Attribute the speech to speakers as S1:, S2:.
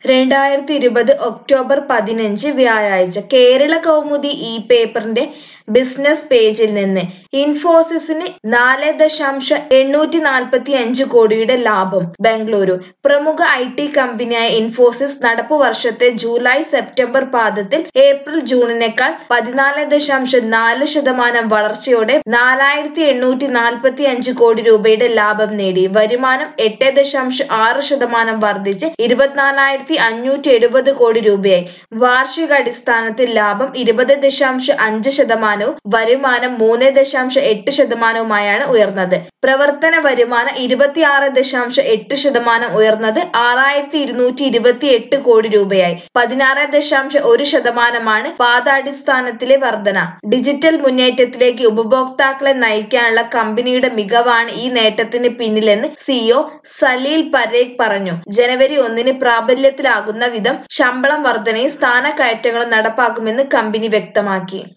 S1: രണ്ടായിരത്തി ഇരുപത് ഒക്ടോബർ പതിനഞ്ച് വ്യാഴാഴ്ച കേരള കൗമുദി ഈ പേപ്പറിന്റെ ബിസിനസ് പേജിൽ നിന്ന് ഇൻഫോസിസിന് നാല് ദശാംശം എണ്ണൂറ്റി നാൽപ്പത്തി അഞ്ച് കോടിയുടെ ലാഭം ബംഗളൂരു പ്രമുഖ ഐ ടി കമ്പനിയായ ഇൻഫോസിസ് നടപ്പു വർഷത്തെ ജൂലൈ സെപ്റ്റംബർ പാദത്തിൽ ഏപ്രിൽ ജൂണിനേക്കാൾ പതിനാല് ദശാംശം നാല് ശതമാനം വളർച്ചയോടെ നാലായിരത്തി എണ്ണൂറ്റി നാൽപ്പത്തി അഞ്ച് കോടി രൂപയുടെ ലാഭം നേടി വരുമാനം എട്ട് ദശാംശം ആറ് ശതമാനം വർദ്ധിച്ച് ഇരുപത്തിനാലായിരത്തി അഞ്ഞൂറ്റി എഴുപത് കോടി രൂപയായി വാർഷികാടിസ്ഥാനത്തിൽ ലാഭം ഇരുപത് ദശാംശം അഞ്ച് ശതമാനവും വരുമാനം മൂന്ന് ദശാംശം എട്ട് ശതമാനവുമായാണ് ഉയർന്നത് പ്രവർത്തന വരുമാനം ഇരുപത്തിയാറ് ദശാംശം എട്ട് ശതമാനം ഉയർന്നത് ആറായിരത്തി ഇരുന്നൂറ്റി ഇരുപത്തി എട്ട് കോടി രൂപയായി പതിനാറ് ദശാംശം ഒരു ശതമാനമാണ് പാദാടിസ്ഥാനത്തിലെ വർധന ഡിജിറ്റൽ മുന്നേറ്റത്തിലേക്ക് ഉപഭോക്താക്കളെ നയിക്കാനുള്ള കമ്പനിയുടെ മികവാണ് ഈ നേട്ടത്തിന് പിന്നിലെന്ന് സിഇഒ സലീൽ പരേഖ് പറഞ്ഞു ജനുവരി ഒന്നിന് പ്രാബല്യത്തിലാകുന്ന വിധം ശമ്പളം വർധനയും സ്ഥാനക്കയറ്റങ്ങളും നടപ്പാക്കുമെന്ന് കമ്പനി വ്യക്തമാക്കി